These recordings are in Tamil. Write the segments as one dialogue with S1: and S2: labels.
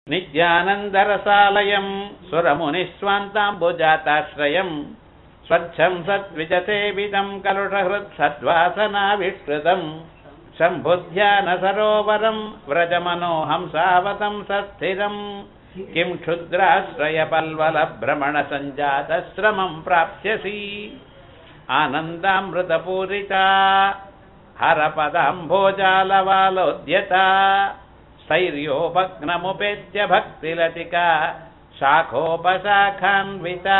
S1: नित्यानन्दरसालयम् सुरमुनिस्वान्ताम्बुजाताश्रयम् स्वच्छम् सद्विजसेवितम् कलुषहृत् सद्वासनाविष्कृतम् शम्भुध्यानसरोवरम् व्रजमनोहंसावतम् सस्थिरम् किम् क्षुद्राश्रयपल्वलभ्रमणसञ्जातश्रमम् प्राप्स्यसि आनन्दामृतपूरिता हरपदाम्भोजालवालोद्यता स्थैर्योपग्नमुपेत्य भक्तिलतिका शाखोपशाखान्विता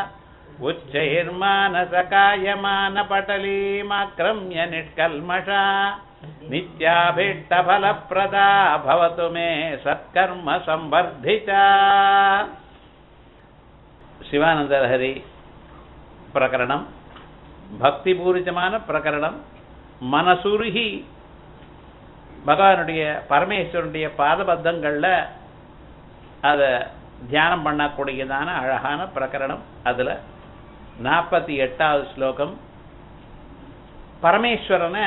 S1: उच्चैर्मानसकायमानपटलीमाक्रम्य निष्कल्मषा नित्याभीष्टफलप्रदा भवतु मे सत्कर्म संवर्धिता சிவானந்தலஹரி பிரகரணம் பக்திபூரிதமான பிரகரணம் மனசுருகி பகவானுடைய பரமேஸ்வரனுடைய பாதபத்தங்கள்ல அதை தியானம் பண்ணக்கூடியதான அழகான பிரகரணம் அதுல நாற்பத்தி எட்டாவது ஸ்லோகம் பரமேஸ்வரனை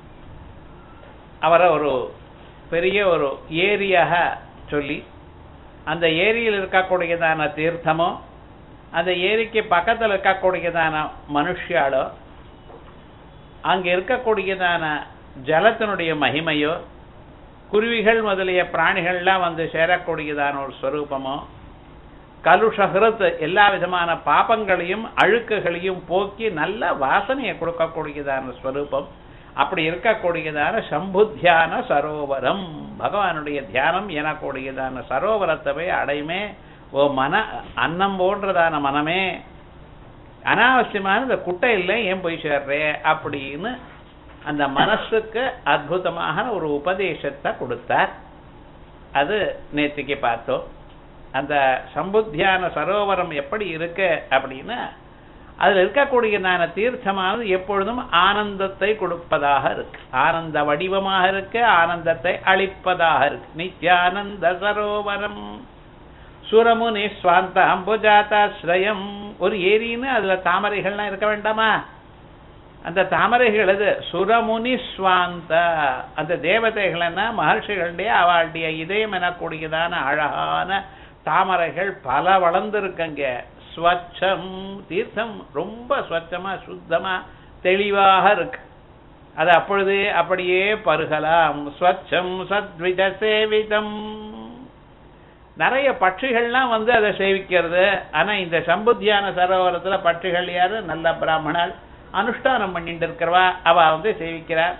S1: அவரை ஒரு பெரிய ஒரு ஏரியாக சொல்லி அந்த ஏரியில் இருக்கக்கூடியதான தீர்த்தமோ அந்த ஏரிக்கு பக்கத்தில் இருக்கக்கூடியதான மனுஷியாலோ அங்கே இருக்கக்கூடியதான ஜலத்தினுடைய மகிமையோ குருவிகள் முதலிய பிராணிகள்லாம் வந்து சேரக்கூடியதான ஒரு ஸ்வரூபமோ கலுஷகிருத் எல்லா விதமான பாபங்களையும் அழுக்குகளையும் போக்கி நல்ல வாசனையை கொடுக்கக்கூடியதான ஸ்வரூபம் அப்படி இருக்கக்கூடியதான சம்புத்தியான சரோவரம் பகவானுடைய தியானம் எனக்கூடியதான சரோவரத்தை போய் அடையுமே ஓ மன அன்னம் போன்றதான மனமே அனாவசியமான இந்த குட்டை இல்லை ஏன் போய் சேர்றே அப்படின்னு அந்த மனசுக்கு அற்புதமான ஒரு உபதேசத்தை கொடுத்தார் அது நேற்றுக்கு பார்த்தோம் அந்த சம்புத்தியான சரோவரம் எப்படி இருக்கு அப்படின்னா அதில் இருக்கக்கூடியதான தீர்த்தமானது எப்பொழுதும் ஆனந்தத்தை கொடுப்பதாக இருக்கு ஆனந்த வடிவமாக இருக்கு ஆனந்தத்தை அளிப்பதாக இருக்கு நித்யானந்த சரோவரம் சுரமுனி சுவாந்த அம்புஜாதாஸ்ரயம் ஒரு ஏரின்னு அதுல தாமரைகள்லாம் இருக்க வேண்டாமா அந்த தாமரைகள் அது சுரமுனி சுவாந்த அந்த தேவதைகள்னா மகர்ஷிகளுடைய அவளுடைய இதயம் எனக்கூடியதான அழகான தாமரைகள் பல வளர்ந்துருக்கங்க ஸ்வச்சம் தீர்த்தம் ரொம்ப ஸ்வச்சமா சுத்தமா தெளிவாக இருக்கு அது அப்பொழுதே அப்படியே பருகலாம் ஸ்வச்சம் சத்வித சேவிதம் நிறைய பட்சிகள்லாம் வந்து அதை சேவிக்கிறது ஆனா இந்த சம்புத்தியான சரோவரத்துல பட்சிகள் யாரு நல்ல பிராமணர் அனுஷ்டானம் பண்ணிட்டு இருக்கிறவா அவ வந்து சேவிக்கிறார்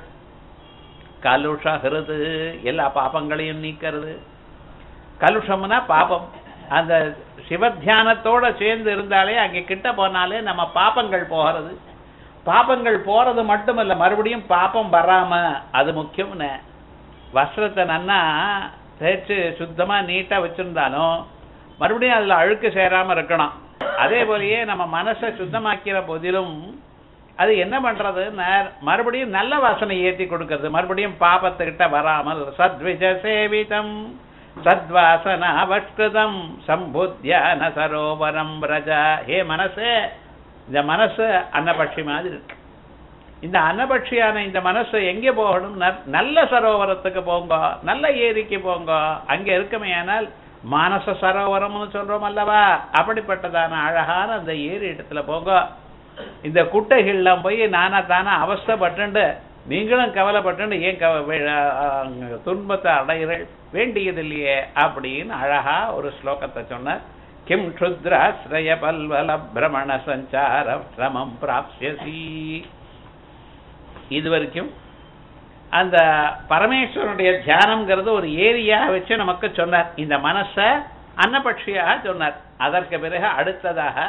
S1: கலுஷஹிருது எல்லா பாபங்களையும் நீக்கிறது கலுஷம்னா பாபம் அந்த சிவத்தியானத்தோட சேர்ந்து இருந்தாலே அங்கே கிட்ட போனாலே நம்ம பாப்பங்கள் போகிறது பாப்பங்கள் போறது மட்டுமல்ல மறுபடியும் பாப்பம் வராம அது முக்கியம்னு வஸ்திரத்தை நன்னா தேய்ச்சி சுத்தமா நீட்டா வச்சிருந்தாலும் மறுபடியும் அதுல அழுக்கு சேராம இருக்கணும் அதே போலயே நம்ம மனசை சுத்தமாக்கிற போதிலும் அது என்ன பண்றது மறுபடியும் நல்ல வாசனை ஏற்றி கொடுக்கறது மறுபடியும் பாபத்துக்கிட்ட வராமல் சத்விஜ சேவிதம் சத்வாசனாவஷ்கிருதம் சம்புத்தியான சரோவரம் ரஜா ஹே மனசே இந்த மனசு அன்னபட்சி மாதிரி இருக்கு இந்த அன்னபட்சியான இந்த மனசு எங்கே போகணும் நல்ல சரோவரத்துக்கு போங்க நல்ல ஏரிக்கு போங்க அங்கே இருக்குமே ஆனால் மானச சரோவரம்னு சொல்றோம் அல்லவா அப்படிப்பட்டதான அழகான அந்த ஏரி இடத்துல போங்க இந்த குட்டைகள்லாம் போய் நானா தானா அவஸ்தப்பட்டு நீங்களும் கவலைப்பட்டு ஏன் துன்பத்தை அடைகிறீர்கள் வேண்டியதில்லையே அப்படின்னு அழகா ஒரு ஸ்லோகத்தை சொன்னார் கிம் க்ஷுத்ராஸ்ரய பல்வல பிரமண சஞ்சார சிரமம் பிராப்சியசி இது வரைக்கும் அந்த பரமேஸ்வரனுடைய தியானம்ங்கிறது ஒரு ஏரியாக வச்சு நமக்கு சொன்னார் இந்த மனசை அன்னபட்சியாக சொன்னார் அதற்கு பிறகு அடுத்ததாக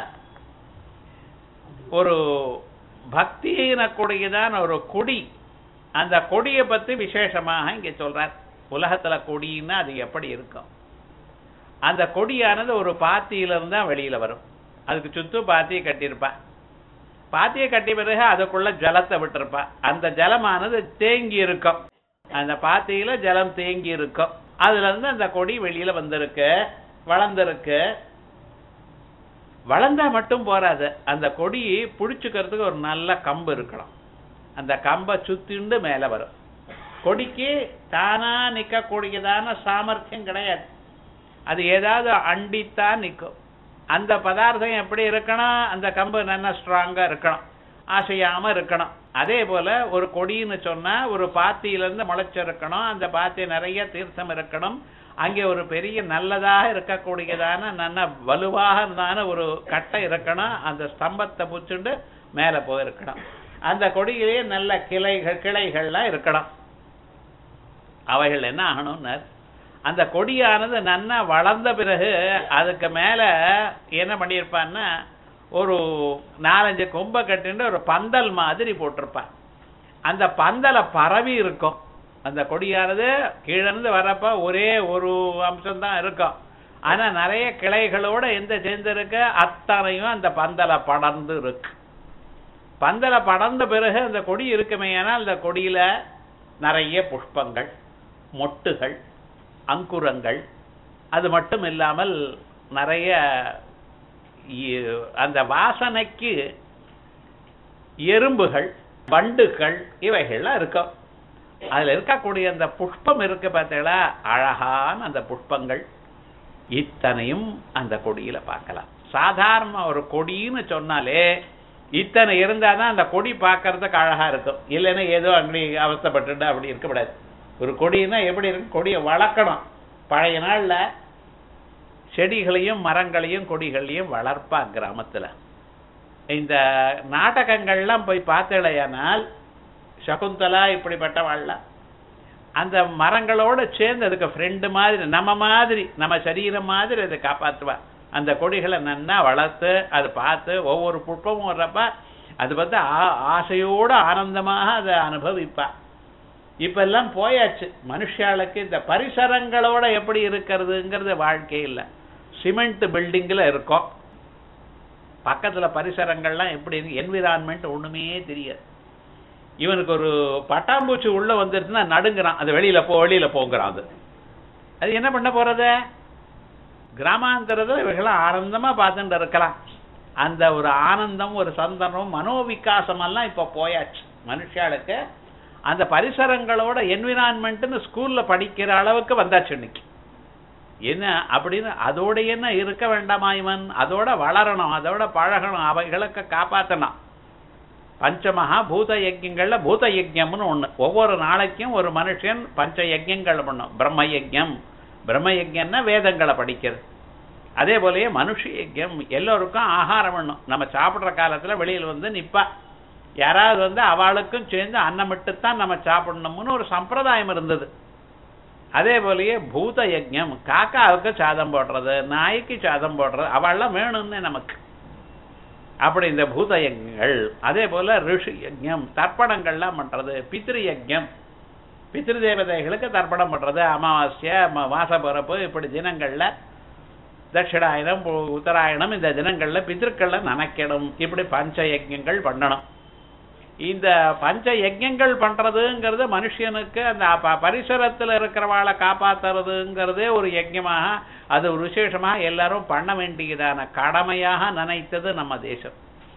S1: ஒரு பக்தியினக்கூடியதான ஒரு கொடி அந்த கொடியை பத்தி விசேஷமாக இங்க சொல்றார் உலகத்துல கொடின்னா அது எப்படி இருக்கும் அந்த கொடியானது ஒரு பாத்தியிலிருந்து தான் வெளியில வரும் அதுக்கு சுத்து பாத்தியை கட்டியிருப்பா பாத்தியை கட்டிய பிறகு அதுக்குள்ள ஜலத்தை விட்டிருப்பா அந்த ஜலமானது தேங்கி இருக்கும் அந்த பாத்தியில ஜலம் தேங்கி இருக்கும் அதுல இருந்து அந்த கொடி வெளியில வந்திருக்கு வளர்ந்திருக்கு வளர்ந்தா மட்டும் போறாது அந்த கொடி புடிச்சுக்கிறதுக்கு ஒரு நல்ல கம்பு இருக்கணும் அந்த கம்பை சுத்திண்டு மேல வரும் கொடிக்கு தானா நிக்கக்கூடியதான சாமர்த்தியம் கிடையாது அது ஏதாவது அண்டித்தான் நிற்கும் அந்த பதார்த்தம் எப்படி இருக்கணும் அந்த கம்பு நல்லா ஸ்ட்ராங்கா இருக்கணும் அசையாம இருக்கணும் அதே போல ஒரு கொடின்னு சொன்னா ஒரு பாத்தியிலிருந்து முளைச்சிருக்கணும் அந்த பாத்தி நிறைய தீர்த்தம் இருக்கணும் அங்கே ஒரு பெரிய நல்லதாக இருக்கக்கூடியதான நல்ல வலுவாக இருந்தான ஒரு கட்டை இருக்கணும் அந்த ஸ்தம்பத்தை புச்சுண்டு மேல போயிருக்கணும் அந்த கொடியிலேயே நல்ல கிளைகள் கிளைகள்லாம் இருக்கணும் அவைகள் என்ன ஆகணும்னார் அந்த கொடியானது நன்னா வளர்ந்த பிறகு அதுக்கு மேல என்ன பண்ணியிருப்பான்னா ஒரு நாலஞ்சு கொம்பை கட்டிட்டு ஒரு பந்தல் மாதிரி போட்டிருப்பான் அந்த பந்தலை பரவி இருக்கும் அந்த கொடியானது கீழிருந்து வரப்ப ஒரே ஒரு அம்சம் தான் இருக்கும் ஆனா நிறைய கிளைகளோட எந்த சேர்ந்திருக்கு அத்தனையும் அந்த பந்தலை படர்ந்து இருக்கு பந்தலை படர்ந்த பிறகு அந்த கொடி இருக்குமே ஆனால் அந்த கொடியில நிறைய புஷ்பங்கள் மொட்டுகள் அங்குரங்கள் அது மட்டும் இல்லாமல் நிறைய இ- அந்த வாசனைக்கு எறும்புகள் வண்டுகள் இவைகள்லாம் இருக்கும் அதுல இருக்கக்கூடிய அந்த புஷ்பம் இருக்கு பார்த்தீங்களா அழகான அந்த புஷ்பங்கள் இத்தனையும் அந்த கொடியில பார்க்கலாம் சாதாரண ஒரு கொடின்னு சொன்னாலே இத்தனை இருந்தாதான் அந்த கொடி பார்க்கறதுக்கு அழகா இருக்கும் இல்லைன்னா ஏதோ அங்கடி அவஸ்தைப்பட்டுட்டு அப்படி இருக்கக்கூடாது ஒரு கொடின்னா எப்படி இருக்கும் கொடியை வளர்க்கணும் பழைய நாள்ல செடிகளையும் மரங்களையும் கொடிகளையும் வளர்ப்பா கிராமத்துல இந்த நாடகங்கள்லாம் போய் பார்த்தலையானால் சகுந்தலா இப்படிப்பட்டவாள்லாம் அந்த மரங்களோட சேர்ந்து அதுக்கு ஃப்ரெண்டு மாதிரி நம்ம மாதிரி நம்ம சரீரம் மாதிரி அதை காப்பாற்றுவா அந்த கொடிகளை நன்னா வளர்த்து அதை பார்த்து ஒவ்வொரு புஷ்பமும் வர்றப்ப அது வந்து ஆ- ஆசையோட ஆனந்தமாக அதை அனுபவிப்பா இப்ப எல்லாம் போயாச்சு மனுஷாளுக்கு இந்த பரிசரங்களோட எப்படி இருக்கிறதுங்கிறது வாழ்க்கை இல்ல சிமெண்ட் பில்டிங்ல இருக்கோம் பக்கத்துல பரிசரங்கள்லாம் எப்படி இருக்கு என்விரான்மெண்ட் ஒண்ணுமே தெரியாது இவனுக்கு ஒரு பட்டாம்பூச்சி உள்ள வந்துருச்சுன்னா நடுங்குறான் அது வெளியில போ வெளியில போங்கிறான் அது அது என்ன பண்ண போறது கிராமாந்தரத்தில் இவர்களாம் ஆனந்தமா பார்த்துட்டு இருக்கலாம் அந்த ஒரு ஆனந்தம் ஒரு சந்தனம் மனோவிகாசம் எல்லாம் இப்ப போயாச்சு மனுஷாளுக்கு அந்த பரிசரங்களோட என்விரான்மெண்ட்னு ஸ்கூல்ல படிக்கிற அளவுக்கு வந்தாச்சு இன்னைக்கு என்ன அப்படின்னு அதோட என்ன இருக்க வேண்டாமா இவன் அதோட வளரணும் அதோட பழகணும் அவைகளுக்கு காப்பாத்தணும் பஞ்சமகா பூத யஜ்யங்கள்ல பூத யஜ்யம்னு ஒண்ணு ஒவ்வொரு நாளைக்கும் ஒரு மனுஷன் பஞ்ச யஜ்யங்கள் பண்ணும் பிரம்ம யஜ்யம் பிரம்ம யஜ்யம்னா வேதங்களை படிக்கிறது அதே போலயே மனுஷ யஜ்யம் எல்லோருக்கும் ஆகாரம் வேணும் நம்ம சாப்பிடுற காலத்துல வெளியில் வந்து நிப்பா யாராவது வந்து அவளுக்கும் சேர்ந்து அன்னமிட்டுத்தான் நம்ம சாப்பிடணும்னு ஒரு சம்பிரதாயம் இருந்தது அதே போலயே பூத யஜ்யம் காக்காவுக்கு சாதம் போடுறது நாய்க்கு சாதம் போடுறது அவள்லாம் வேணும்னு நமக்கு அப்படி இந்த பூத யஜ்யங்கள் அதே போல ரிஷி யஜ்யம் தர்ப்பணங்கள்லாம் பண்றது பித்ரு யஜ்யம் பித்ரு தேவதைகளுக்கு தர்ப்பணம் பண்றது அமாவாஸ்ய ம- மாச பிறப்பு இப்படி தினங்கள்ல தட்சிணாயனம் உ- உத்தராயணம் இந்த தினங்கள்ல பித்ருக்கள்ல நனைக்கணும் இப்படி பஞ்ச யஜ்யங்கள் பண்ணணும் இந்த பஞ்ச யஜ்யங்கள் பண்றதுங்கிறது மனுஷனுக்கு அந்த ப- பரிசரத்துல இருக்கிறவாளை காப்பாத்துறதுங்கிறதே ஒரு யஜ்யமாக அது ஒரு விசேஷமா எல்லாரும் பண்ண வேண்டியதான கடமையாக நினைத்தது நம்ம தேசம்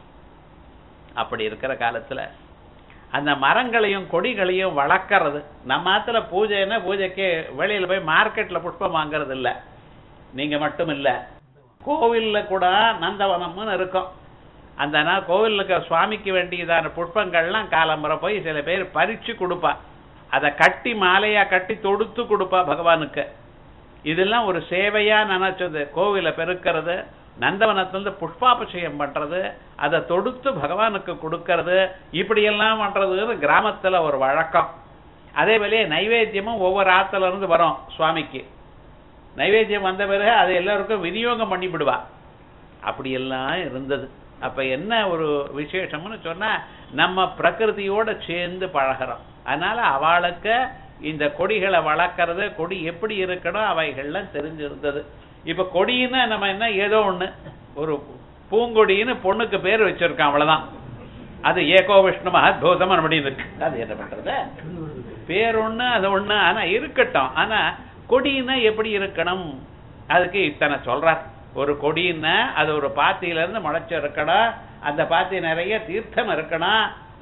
S1: அப்படி இருக்கிற காலத்துல அந்த மரங்களையும் கொடிகளையும் வளர்க்கறது நம்ம ஆத்துல பூஜைன்னா பூஜைக்கு வெளியில போய் மார்க்கெட்ல புஷ்பம் வாங்குறது இல்ல நீங்க மட்டும் இல்ல கோவில்ல கூட நந்தவனம்னு இருக்கும் அந்த நாள் கோவிலுக்கு சுவாமிக்கு வேண்டியதான புஷ்பங்கள்லாம் காலம்புற போய் சில பேர் பறிச்சு கொடுப்பா அதை கட்டி மாலையா கட்டி தொடுத்து கொடுப்பா பகவானுக்கு இதெல்லாம் ஒரு சேவையா நினைச்சது கோவிலை பெருக்கிறது நந்தவனத்திலிருந்து புஷ்பாபிஷேகம் பண்றது அதை தொடுத்து பகவானுக்கு கொடுக்கறது இப்படியெல்லாம் பண்றதுன்னு கிராமத்துல ஒரு வழக்கம் அதே போலயே நைவேத்தியமும் ஒவ்வொரு ஆத்துல இருந்து வரும் சுவாமிக்கு நைவேத்தியம் வந்த பிறகு அதை எல்லாருக்கும் விநியோகம் பண்ணி விடுவா அப்படியெல்லாம் இருந்தது அப்ப என்ன ஒரு விசேஷம்னு சொன்னா நம்ம பிரகிருதியோட சேர்ந்து பழகுறோம் அதனால அவளுக்கு இந்த கொடிகளை வளர்க்கறது கொடி எப்படி இருக்கணும் அவைகள்லாம் தெரிஞ்சிருந்தது இப்ப கொடின்னா நம்ம என்ன ஏதோ ஒண்ணு ஒரு பூங்கொடின்னு பொண்ணுக்கு பேர் வச்சிருக்கோம் அவ்வளவுதான் அது ஏகோ விஷ்ணு மகத்பூதம் அப்படின்னு இருக்கு அது என்ன பண்றது பேர் ஒண்ணு அது ஒண்ணு ஆனா இருக்கட்டும் ஆனா கொடின்னா எப்படி இருக்கணும் அதுக்கு இத்தனை சொல்றார் ஒரு கொடின்னா அது ஒரு பாத்தியில இருந்து முளைச்சு இருக்கணும் அந்த பாத்தி நிறைய தீர்த்தம் இருக்கணும்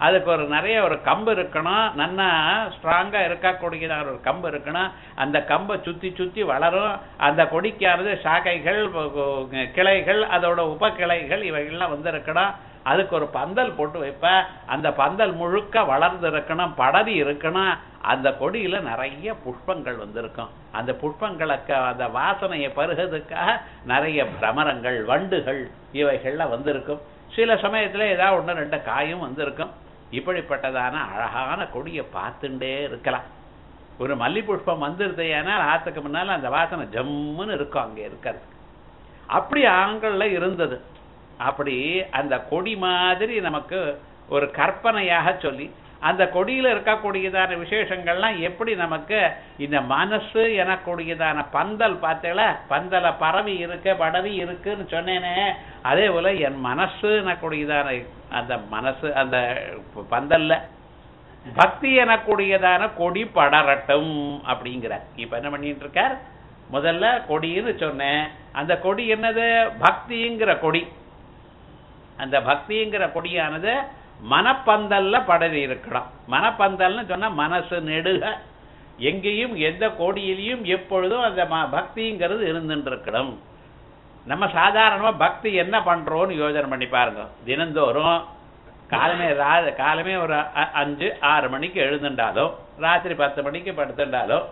S1: அதுக்கு ஒரு நிறைய ஒரு கம்பு இருக்கணும் நன்னா ஸ்ட்ராங்கா இருக்கக்கூடியதான ஒரு கம்பு இருக்கணும் அந்த கம்பை சுத்தி சுத்தி வளரும் அந்த கொடிக்கானது சாக்கைகள் கிளைகள் அதோட உபக்கிளைகள் இவைகள்லாம் வந்து இருக்கணும் அதுக்கு ஒரு பந்தல் போட்டு வைப்ப அந்த பந்தல் முழுக்க வளர்ந்து இருக்கணும் படரி இருக்கணும் அந்த கொடியில நிறைய புஷ்பங்கள் வந்திருக்கும் அந்த புஷ்பங்களுக்கு அந்த வாசனையை பருகிறதுக்காக நிறைய பிரமரங்கள் வண்டுகள் இவைகள்லாம் வந்திருக்கும் சில சமயத்துல ஏதாவது ஒன்று ரெண்டு காயும் வந்திருக்கும் இப்படிப்பட்டதான அழகான கொடியை பார்த்துட்டே இருக்கலாம் ஒரு மல்லி புஷ்பம் வந்துருது ஏன்னா ஆத்துக்கு முன்னால அந்த வாசனை ஜம்முன்னு இருக்கும் அங்கே இருக்கிறது அப்படி ஆண்கள்ல இருந்தது அப்படி அந்த கொடி மாதிரி நமக்கு ஒரு கற்பனையாக சொல்லி அந்த கொடியில இருக்கக்கூடியதான விசேஷங்கள்லாம் எப்படி நமக்கு இந்த மனசு எனக்கூடியதான பந்தல் பார்த்தேல பந்தல பரவி இருக்கு படவி இருக்குன்னு சொன்னேனே அதே போல என் மனசு எனக்கூடியதான அந்த மனசு அந்த பந்தல்ல பக்தி எனக்கூடியதான கொடி படரட்டும் அப்படிங்கிறார் இப்ப என்ன பண்ணிட்டு இருக்கார் முதல்ல கொடின்னு சொன்னேன் அந்த கொடி என்னது பக்திங்கிற கொடி அந்த பக்திங்கிற கொடியானது மனப்பந்தல்ல படவி இருக்கணும் மனப்பந்தல்னு சொன்னா மனசு நெடுக எங்கேயும் எந்த கோடியிலையும் எப்பொழுதும் அந்த ம- பக்திங்கிறது இருந்துட்டு இருக்கணும் நம்ம சாதாரணமா பக்தி என்ன பண்றோம்னு யோசனை பண்ணி பாருங்க தினந்தோறும் காலமே ரா காலமே ஒரு அ- அஞ்சு ஆறு மணிக்கு எழுந்துட்டாலும் ராத்திரி பத்து மணிக்கு படுத்துட்டாலும்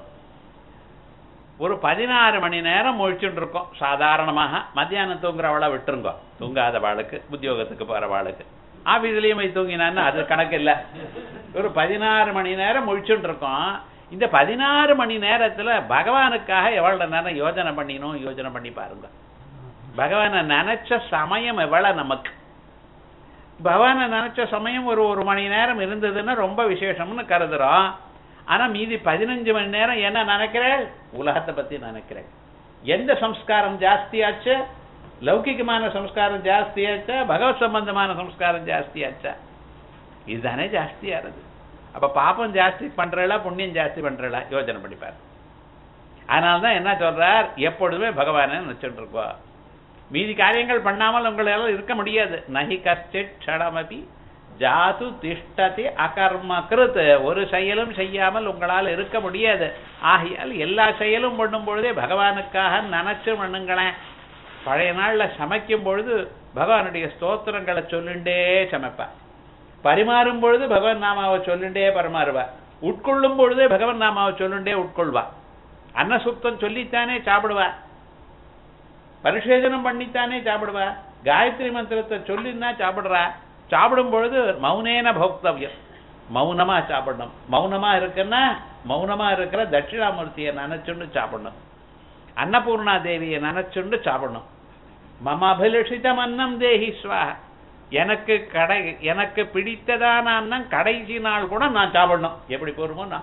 S1: ஒரு பதினாறு மணி நேரம் முழிச்சுட்டு இருக்கோம் சாதாரணமாக மத்தியானம் தூங்குறவளை விட்டுருங்க தூங்காத வாளுக்கு உத்தியோகத்துக்கு போற வாளுக்கு ஆபீஸ்லயும் போய் தூங்கினான்னு அது கணக்கு இல்ல ஒரு பதினாறு மணி நேரம் முழிச்சுட்டு இருக்கோம் இந்த பதினாறு மணி நேரத்துல பகவானுக்காக எவ்வளவு நேரம் யோஜனை பண்ணினோம் யோஜனை பண்ணி பாருங்க பகவானை நினைச்ச சமயம் எவ்வளவு நமக்கு பகவானை நினைச்ச சமயம் ஒரு ஒரு மணி நேரம் இருந்ததுன்னா ரொம்ப விசேஷம்னு கருதுறோம் ஆனா மீதி பதினஞ்சு மணி நேரம் என்ன நினைக்கிறேன் உலகத்தை பத்தி நினைக்கிறேன் எந்த சம்ஸ்காரம் ஜாஸ்தியாச்சு லௌகிகமான சம்ஸ்காரம் ஜாஸ்தியாச்சா பகவத் சம்பந்தமான சம்ஸ்காரம் ஜாஸ்தியாச்சா இதுதானே ஜாஸ்தியானது அப்ப பாப்பம் ஜாஸ்தி பண்றல புண்ணியம் ஜாஸ்தி பண்றல யோசனை பண்ணிப்பார் அதனாலதான் என்ன சொல்றார் எப்பொழுதுமே பகவானை நினைச்சுட்டு இருக்கோம் மீதி காரியங்கள் பண்ணாமல் உங்களால இருக்க முடியாது நகி கஷ்டித் க்ஷணமபி ஜாது திஷ்டதி அகர்ம கிருத் ஒரு செயலும் செய்யாமல் உங்களால் இருக்க முடியாது ஆகையால் எல்லா செயலும் பண்ணும் பொழுதே பகவானுக்காக நினைச்சு பண்ணுங்களேன் பழைய நாள்ல சமைக்கும் பொழுது பகவானுடைய ஸ்தோத்திரங்களை சொல்லிண்டே சமைப்பார் பரிமாறும் பொழுது பகவான் நாமாவை சொல்லிண்டே பரிமாறுவா உட்கொள்ளும் பொழுதே பகவான் நாமாவை சொல்லிண்டே உட்கொள்வா அன்னசுத்தம் சொல்லித்தானே சாப்பிடுவா பரிசேதனம் பண்ணித்தானே சாப்பிடுவா காயத்ரி மந்திரத்தை சொல்லின்னா சாப்பிடுறா சாப்பிடும் பொழுது மௌனேன போக்தவ்யம் மௌனமா சாப்பிடணும் மௌனமா இருக்குன்னா மௌனமா இருக்கிற தட்சிணாமூர்த்தியை நினைச்சுண்டு சாப்பிடணும் அன்னபூர்ணா தேவியை நினைச்சுண்டு சாப்பிடணும் மம அபிலஷிதம் அன்னம் தேஹி ஸ்வாஹ எனக்கு கடை எனக்கு பிடித்ததான அன்னம் கடைசி நாள் கூட நான் சாப்பிடணும் எப்படி போருமோ நான்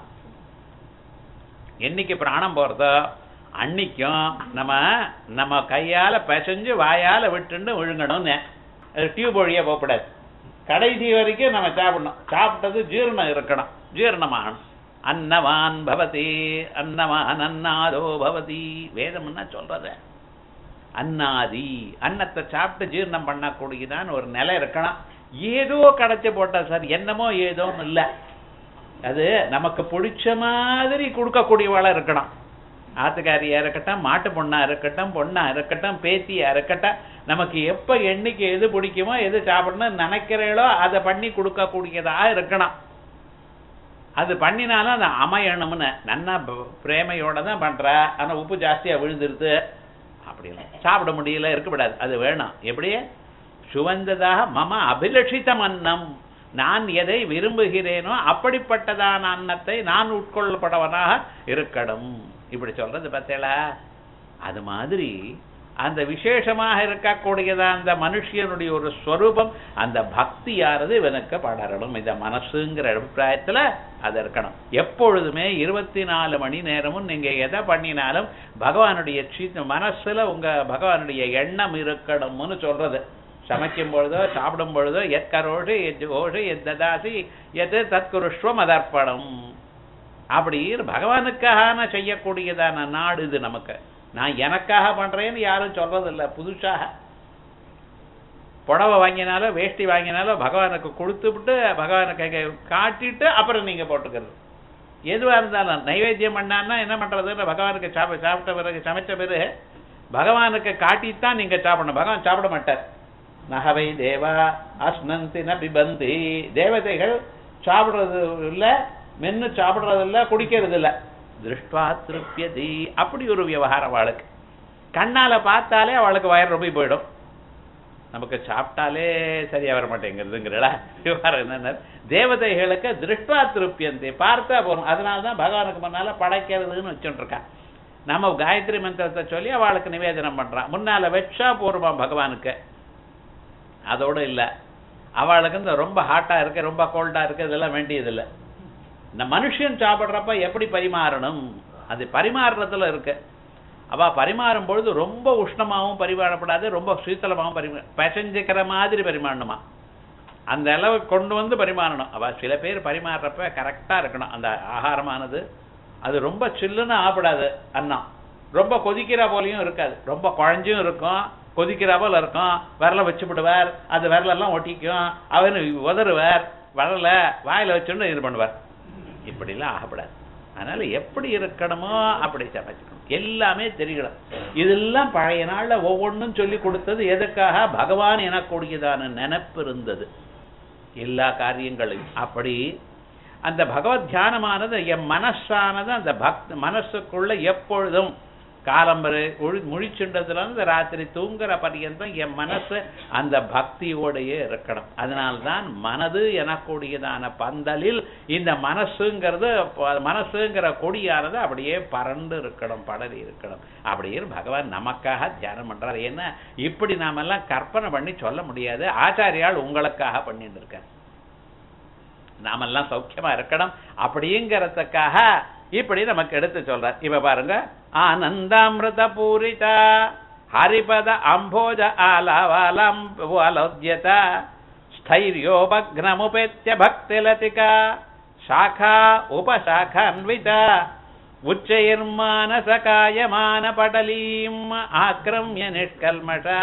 S1: என்னைக்கு பிராணம் போறதோ அன்னைக்கும் நம்ம நம்ம கையால பிசைஞ்சு வாயால விட்டுண்டு விழுங்கணும்னு அது டியூப் வழியா போகக்கூடாது கடைசி வரைக்கும் நம்ம சாப்பிடணும் சாப்பிட்டது ஜீரணம் இருக்கணும் ஜீரணமாகணும் அன்னவான் பவதி அன்னவான் அன்னாதோ பவதி வேதம்னா சொல்றது அன்னாதி அன்னத்தை சாப்பிட்டு ஜீரணம் பண்ணக்கூடியதான் ஒரு நிலை இருக்கணும் ஏதோ கடைச்சி போட்டா சார் என்னமோ ஏதோன்னு இல்லை அது நமக்கு பிடிச்ச மாதிரி கொடுக்கக்கூடியவளா இருக்கணும் ஆத்துக்காரியா இருக்கட்டும் மாட்டு பொண்ணா இருக்கட்டும் பொண்ணா இருக்கட்டும் பேத்தியா இருக்கட்டும் நமக்கு எப்ப என்னைக்கு எது பிடிக்குமோ எது சாப்பிடணும்னு நினைக்கிறீங்களோ அதை பண்ணி கொடுக்கக்கூடியதா இருக்கணும் அது பண்ணினாலும் அது அமையணும்னு நன்னா ப- பிரேமையோட தான் பண்ற ஆனா உப்பு ஜாஸ்தியா விழுந்துருது அப்படி இல்லை சாப்பிட முடியல இருக்கக்கூடாது அது வேணும் எப்படி சுவந்ததாக மம அபிலஷிதம் அன்னம் நான் எதை விரும்புகிறேனோ அப்படிப்பட்டதான அன்னத்தை நான் உட்கொள்ளப்படவனாக இருக்கணும் இப்படி சொல்றது பார்த்தேளா அது மாதிரி அந்த விசேஷமாக இருக்கக்கூடியதா அந்த மனுஷியனுடைய ஒரு ஸ்வரூபம் அந்த பக்தியானது இவனுக்கு படரணும் இந்த மனசுங்கிற அபிப்பிராயத்துல அது இருக்கணும் எப்பொழுதுமே இருபத்தி நாலு மணி நேரமும் நீங்க எதை பண்ணினாலும் பகவானுடைய சீ- மனசுல உங்க பகவானுடைய எண்ணம் இருக்கணும்னு சொல்றது சமைக்கும் பொழுதோ சாப்பிடும் பொழுதோ எத்கரோஷு எஜ்ஜோஷு எத்ததாசி எது தற்குருஷ்வம் அதர்ப்பணம் அப்படி பகவானுக்காக செய்யக்கூடியதான நாடு இது நமக்கு நான் எனக்காக பண்றேன்னு யாரும் சொல்றதில்ல புதுசாக புடவை வாங்கினாலோ வேஷ்டி வாங்கினாலோ பகவானுக்கு கொடுத்துவிட்டு பகவானுக்கு கை- காட்டிட்டு அப்புறம் நீங்க போட்டுக்கிறது எதுவா இருந்தாலும் நைவேத்தியம் பண்ணான்னா என்ன பண்றதுன்னு பகவானுக்கு சாப்ப சாப்பிட்ட பிறகு சமைச்ச பிறகு பகவானுக்கு காட்டித்தான் நீங்க சாப்பிடணும் பகவான் சாப்பிட மாட்டார் நகவை தேவா அஸ்னந்தி ந பிபந்தி தேவதைகள் சாப்பிடுறது இல்ல மென்னு சாப்பிடுறது இல்ல குடிக்கிறது இல்ல திருஷ்டுவா திருப்பியதி அப்படி ஒரு விவகாரம் அவளுக்கு கண்ணால பார்த்தாலே அவளுக்கு வயிறு ரொம்ப போயிடும் நமக்கு சாப்பிட்டாலே சரியா வர மாட்டேங்கிறதுங்கிறடா விவகாரம் என்னன்னா தேவதைகளுக்கு திருஷ்டுவா திருப்பியந்தி பார்த்தா போறோம் அதனால தான் பகவானுக்கு முன்னால படைக்கிறதுன்னு வச்சுட்டு இருக்கா நம்ம காயத்ரி மந்திரத்தை சொல்லி அவளுக்கு நிவேதனம் பண்றான் முன்னால வச்சா போருமா பகவானுக்கு அதோட இல்ல அவளுக்கு இந்த ரொம்ப ஹாட்டா இருக்கு ரொம்ப கோல்டா இருக்கு இதெல்லாம் வேண்டியதில்லை இந்த மனுஷன் சாப்பிடுறப்ப எப்படி பரிமாறணும் அது பரிமாறுறதுல இருக்கு அவ பரிமாறும் பொழுது ரொம்ப உஷ்ணமாவும் பரிமாறப்படாது ரொம்ப சீத்தளமாவும் பரிமா பிசைஞ்சுக்கிற மாதிரி பரிமாறணுமா அந்த அளவுக்கு கொண்டு வந்து பரிமாறணும் அவ சில பேர் பரிமாறுறப்ப கரெக்டா இருக்கணும் அந்த ஆகாரமானது அது ரொம்ப சில்லுன்னு ஆப்பிடாது அன்னம் ரொம்ப கொதிக்கிற போலையும் இருக்காது ரொம்ப குழஞ்சும் இருக்கும் கொதிக்கிற போல இருக்கும் விரல வச்சு விடுவார் அது விரலெல்லாம் ஒட்டிக்கும் அவனு உதறுவார் வரல வாயில வச்சுன்னு இது பண்ணுவார் இப்படிலாம் ஆகப்படாது அதனால எப்படி இருக்கணுமோ அப்படி சமைச்சுக்கணும் எல்லாமே தெரியணும் இதெல்லாம் பழைய நாள்ல ஒவ்வொன்றும் சொல்லி கொடுத்தது எதுக்காக பகவான் எனக்கூடியதான நினைப்பு இருந்தது எல்லா காரியங்களையும் அப்படி அந்த பகவத் தியானமானது என் மனசானது அந்த பக்த மனசுக்குள்ள எப்பொழுதும் காலம்பரை ஒழி முழிச்சுண்டதுல இருந்து ராத்திரி தூங்குற பர்யந்தம் என் மனசு அந்த பக்தியோடையே இருக்கணும் அதனால்தான் மனது எனக்கூடியதான பந்தலில் இந்த மனசுங்கிறது ப- மனசுங்கிற கொடியானது அப்படியே பறந்து இருக்கணும் படரி இருக்கணும் அப்படியே பகவான் நமக்காக தியானம் பண்றார் ஏன்னா இப்படி நாமெல்லாம் கற்பனை பண்ணி சொல்ல முடியாது ஆச்சாரியால் உங்களுக்காக பண்ணிட்டு இருக்கார் நாமெல்லாம் சௌக்கியமா இருக்கணும் அப்படிங்கிறதுக்காக இப்படி நமக்கு எடுத்து சொல்றார் இப்ப பாருங்க ஆனந்தாமிருத பூரிதா ஹரிபத அம்போஜ ஆலவாலம் அலோத்யத स्थैर्योपघ्नमुपेत्य भक्तिलतिका शाखा उपशाखान्विता उच्चैर्मानसकायमानपटलीम् आक्रम्य निष्कल्मषा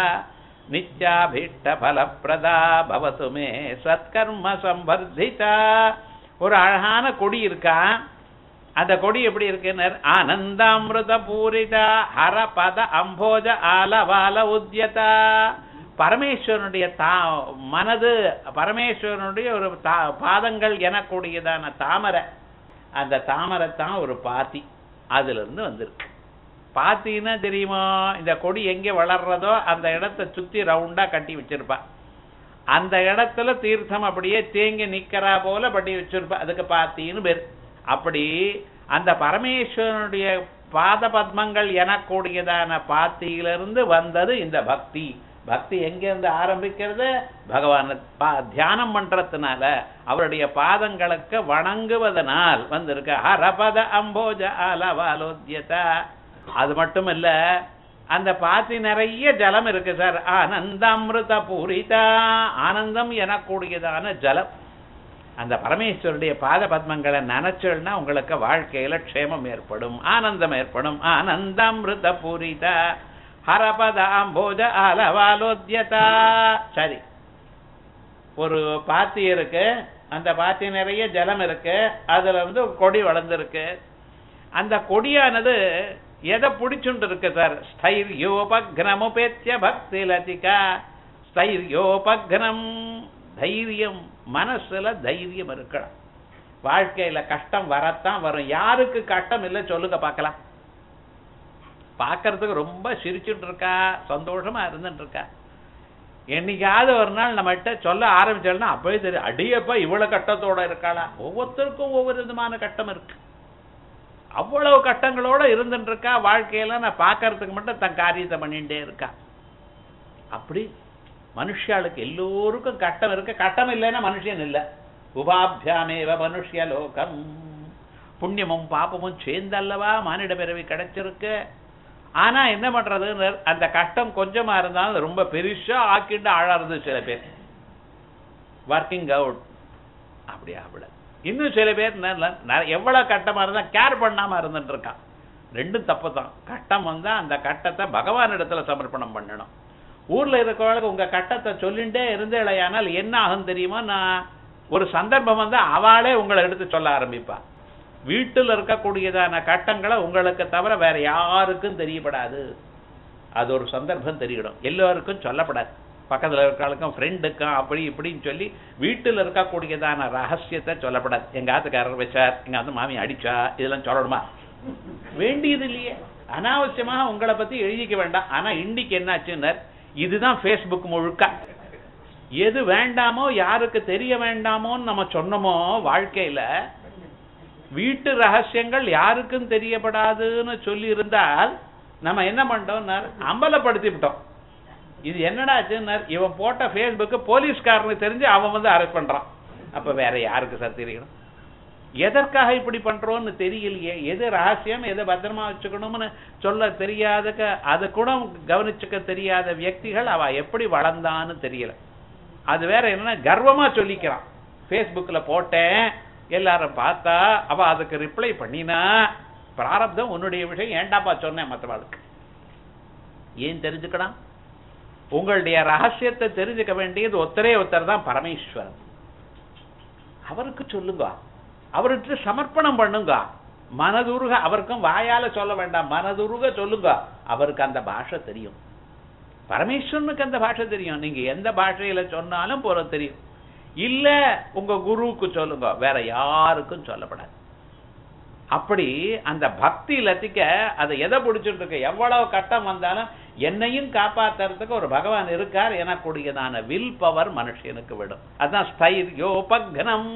S1: நித்யாபீஷ்டபலப்பிரதா பவத்து மே சத்கர்ம சம்பர்திதா ஒரு அழகான கொடி இருக்கா அந்த கொடி எப்படி இருக்குன்னு ஆனந்தாமிருத பூரிதா ஹரபத அம்போஜ ஆலவால உத்யதா பரமேஸ்வரனுடைய தா மனது பரமேஸ்வரனுடைய ஒரு தா பாதங்கள் எனக்கூடியதான தாமரை அந்த தாமரை தான் ஒரு பாத்தி அதுல இருந்து வந்திருக்கு பாத்தீங்கன்னா தெரியுமா இந்த கொடி எங்க வளர்றதோ அந்த இடத்தை சுத்தி ரவுண்டா கட்டி வச்சிருப்பா அந்த இடத்துல தீர்த்தம் அப்படியே தேங்கி நிக்கிறா போல பட்டி வச்சிருப்பா அதுக்கு பாத்தின்னு பேர் அப்படி அந்த பரமேஸ்வரனுடைய பாத பத்மங்கள் எனக்கூடியதான பாத்தியிலிருந்து வந்தது இந்த பக்தி பக்தி எங்கிருந்து ஆரம்பிக்கிறது பகவான பா- தியானம் பண்றதுனால அவருடைய பாதங்களுக்கு வணங்குவதனால் வந்திருக்கு ஹரபத அம்போஜ அலவாலோத்யதா அது மட்டும் இல்ல அந்த பாத்தி நிறைய ஜலம் இருக்கு சார் ஆனந்தாமிருத பூரிதா ஆனந்தம் எனக்கூடியதான ஜலம் அந்த பரமேஸ்வருடைய பாத பத்மங்களை நினைச்சல்னா உங்களுக்கு வாழ்க்கையில க்ஷேமம் ஏற்படும் ஆனந்தம் ஏற்படும் ஆனந்தாமிருத பூரிதா ஹரபத அம்போஜ அலவாலோத்யதா சரி ஒரு பாத்தி இருக்கு அந்த பாத்தி நிறைய ஜலம் இருக்கு அதுல வந்து ஒரு கொடி வளர்ந்துருக்கு அந்த கொடியானது எதை பிடிச்சுட்டு இருக்கு சார் ஸ்தைரியோபக்னமுபேத்திய பக்தி லதிகா ஸ்தைரியோபக்னம் தைரியம் மனசுல தைரியம் இருக்கணும் வாழ்க்கையில கஷ்டம் வரத்தான் வரும் யாருக்கு கஷ்டம் இல்லை சொல்லுங்க பார்க்கலாம் பார்க்கறதுக்கு ரொம்ப சிரிச்சுட்டு இருக்கா சந்தோஷமா இருந்துட்டு இருக்கா என்னைக்காவது ஒரு நாள் நம்மகிட்ட சொல்ல ஆரம்பிச்சோம்னா அப்பவே தெரியும் அடியப்பா இவ்வளவு கட்டத்தோட இருக்காளா ஒவ்வொருத்தருக்கும் ஒவ்வொரு விதமான கட்டம் இருக்கு அவ்வளவு கட்டங்களோட இருந்துட்டு இருக்கா வாழ்க்கையில நான் பார்க்கறதுக்கு மட்டும் தன் காரியத்தை பண்ணிட்டே இருக்கா அப்படி மனுஷாளுக்கு எல்லோருக்கும் கட்டம் இருக்கு கட்டம் இல்லைன்னா மனுஷன் இல்லை உபாபியாமேவ மனுஷ்ய லோகம் புண்ணியமும் பாப்பமும் சேர்ந்தல்லவா மானிட பிறவி கிடைச்சிருக்கு ஆனா என்ன பண்றது அந்த கஷ்டம் கொஞ்சமா இருந்தாலும் ரொம்ப பெருசா ஆக்கிட்டு ஆழறது சில பேர் ஒர்க்கிங் அவுட் அப்படி அப்படி இன்னும் சில பேர் ந- ந- எவ்வளவு கட்டமா இருந்தா கேர் பண்ணாம இருந்துட்டு இருக்கான் ரெண்டும் தப்பு தான் கட்டம் வந்தா அந்த கட்டத்தை பகவான் இடத்துல சமர்ப்பணம் பண்ணணும் ஊர்ல இருக்கிறவங்களுக்கு உங்க கட்டத்தை சொல்லிண்டே இருந்தேளையானால் என்ன ஆகும் தெரியுமா நான் ஒரு சந்தர்ப்பம் வந்து அவளே உங்களை எடுத்து சொல்ல ஆரம்பிப்பா வீட்டில் இருக்கக்கூடியதான கட்டங்களை உங்களுக்கு தவிர வேற யாருக்கும் தெரியப்படாது அது ஒரு சந்தர்ப்பம் தெரியணும் எல்லோருக்கும் சொல்லப்படாது பக்கத்துல இருக்கிறவங்களுக்கும் ஃப்ரெண்டுக்கும் அப்படி இப்படின்னு சொல்லி வீட்டில் இருக்கக்கூடியதான ரகசியத்தை சொல்லப்படாது எங்க ஆத்துக்காரர் வச்சார் எங்க வந்து மாமி அடிச்சா இதெல்லாம் சொல்லணுமா வேண்டியது இல்லையே அனாவசியமாக உங்களை பத்தி எழுதிக்க வேண்டாம் ஆனா இன்னைக்கு என்னாச்சுன்னு இதுதான் ஃபேஸ்புக் முழுக்க எது வேண்டாமோ யாருக்கு தெரிய வேண்டாமோன்னு நம்ம சொன்னோமோ வாழ்க்கையில வீட்டு ரகசியங்கள் யாருக்கும் தெரியப்படாதுன்னு சொல்லி இருந்தால் நம்ம என்ன பண்ணிட்டோம்னா அம்பலப்படுத்தி விட்டோம் இது என்னடா ஆச்சுன்னா இவன் போட்ட ஃபேஸ்புக்கு போலீஸ்காரனுக்கு தெரிஞ்சு அவன் வந்து அரெஸ்ட் பண்றான் அப்ப வேற யாருக்கு சார் தெரியணும் எதற்காக இப்படி பண்றோம்னு தெரியலையே எது ரகசியம் எதை பத்திரமா வச்சுக்கணும்னு சொல்ல தெரியாதக்க அதை கூட கவனிச்சுக்க தெரியாத வியக்திகள் அவ எப்படி வளர்ந்தான்னு தெரியல அது வேற என்னன்னா கர்வமா சொல்லிக்கிறான் ஃபேஸ்புக்ல போட்டேன் எல்லாரும் பார்த்தா அவ அதுக்கு ரிப்ளை பண்ணினா பிராரப்தம் உன்னுடைய விஷயம் ஏண்டாப்பா சொன்னேன் மற்றவாளுக்கு ஏன் தெரிஞ்சுக்கணும் உங்களுடைய ரகசியத்தை தெரிஞ்சுக்க வேண்டியது ஒத்தரே ஒருத்தர் தான் பரமேஸ்வரன் அவருக்கு சொல்லுங்க அவருக்கு சமர்ப்பணம் பண்ணுங்க மனதுருக அவருக்கும் வாயால சொல்ல வேண்டாம் மனதுருக சொல்லுங்க அவருக்கு அந்த பாஷை தெரியும் பரமேஸ்வரனுக்கு அந்த பாஷை தெரியும் நீங்க எந்த பாஷையில சொன்னாலும் போற தெரியும் இல்ல உங்க குருவுக்கு சொல்லுங்க வேற யாருக்கும் சொல்லப்படாது அப்படி அந்த பக்தி லத்திக்க அதை எதை பிடிச்சிட்டு இருக்கு எவ்வளவு கட்டம் வந்தாலும் என்னையும் காப்பாத்துறதுக்கு ஒரு பகவான் இருக்கார் எனக்கூடியதான வில் பவர் மனுஷனுக்கு விடும் அதான் ஸ்தைரியோபக்னம்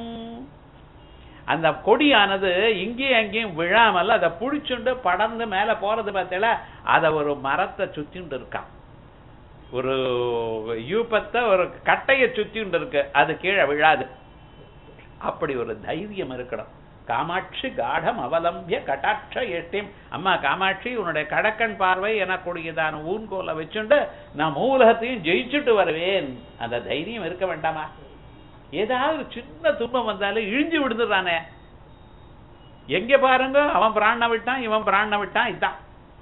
S1: அந்த கொடியானது இங்கேயும் அங்கேயும் விழாமல் அதை புடிச்சுண்டு படர்ந்து மேல போறது பார்த்தல அதை ஒரு மரத்தை சுத்திண்டு இருக்கான் ஒரு யூபத்தை ஒரு கட்டையை சுத்திண்டு இருக்கு அது கீழே விழாது அப்படி ஒரு தைரியம் இருக்கணும் காமாட்சி காடம் அவலம்பிய கட்டாட்ச எட்டிம் அம்மா காமாட்சி உன்னுடைய கடக்கன் பார்வை எனக்கூடியதான ஊன்கோலை வச்சுண்டு நான் மூலகத்தையும் ஜெயிச்சுட்டு வருவேன் அந்த தைரியம் இருக்க வேண்டாமா ஏதாவது ஒரு சின்ன துன்பம் வந்தாலும் இழிஞ்சு விடுதுறானே எங்க பாருங்க அவன் பிராண விட்டான் இவன் பிராண விட்டான் இதான்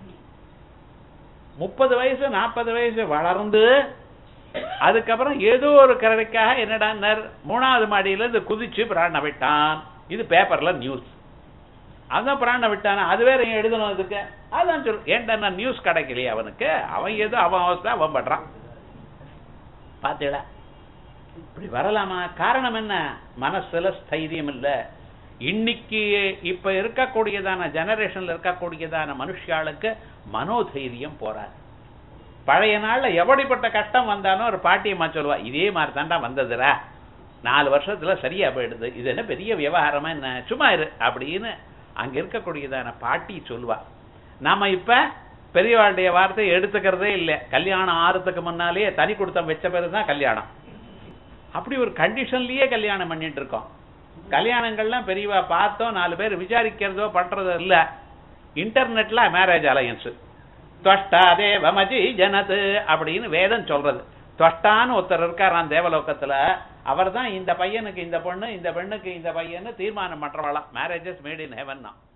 S1: முப்பது வயசு நாற்பது வயசு வளர்ந்து அதுக்கப்புறம் ஏதோ ஒரு கரடிக்காக என்னடா மூணாவது மாடியில இருந்து குதிச்சு பிராண விட்டான் இது பேப்பர்ல நியூஸ் அதான் பிராண விட்டான அது வேற ஏன் எழுதணும் அதுக்கு அதான் சொல்லு ஏன்டா நியூஸ் கிடைக்கலையே அவனுக்கு அவன் ஏதோ அவன் அவஸ்தை அவன் பண்றான் பாத்தீங்களா இப்படி வரலாமா காரணம் என்ன மனசுல ஸ்தைரியம் இல்ல இன்னைக்கு இப்ப இருக்கக்கூடியதான ஜெனரேஷன்ல இருக்கக்கூடியதான மனுஷாளுக்கு மனோதைரியம் போறாது பழைய நாள்ல எப்படிப்பட்ட கஷ்டம் வந்தாலும் ஒரு பாட்டியம்மா சொல்லுவா இதே மாதிரி தாண்டா வந்ததுரா நாலு வருஷத்துல சரியா போயிடுது இது என்ன பெரிய விவகாரமா என்ன சும்மா இரு அப்படின்னு அங்க இருக்கக்கூடியதான பாட்டி சொல்லுவா நாம இப்ப பெரியவாளுடைய வார்த்தையை எடுத்துக்கிறதே இல்லை கல்யாணம் ஆறுறதுக்கு முன்னாலேயே தனி கொடுத்தம் வச்ச பிறகுதான் கல்யாணம் அப்படி ஒரு கண்டிஷன்லயே கல்யாணம் பண்ணிட்டு இருக்கோம் கல்யாணங்கள்லாம் பெரியவா பார்த்தோம் நாலு பேர் விசாரிக்கிறதோ பண்றதோ இல்ல இன்டர்நெட்ல மேரேஜ் அலையன்ஸ் தொஷ்டா தேவமஜி ஜனது அப்படின்னு வேதம் சொல்றது தொஷ்டான்னு ஒருத்தர் இருக்காராம் தேவலோகத்துல அவர் தான் இந்த பையனுக்கு இந்த பொண்ணு இந்த பெண்ணுக்கு இந்த பையன்னு தீர்மானம் பண்றவளாம் மேரேஜஸ் மேட் இன் ஹெவன் தான்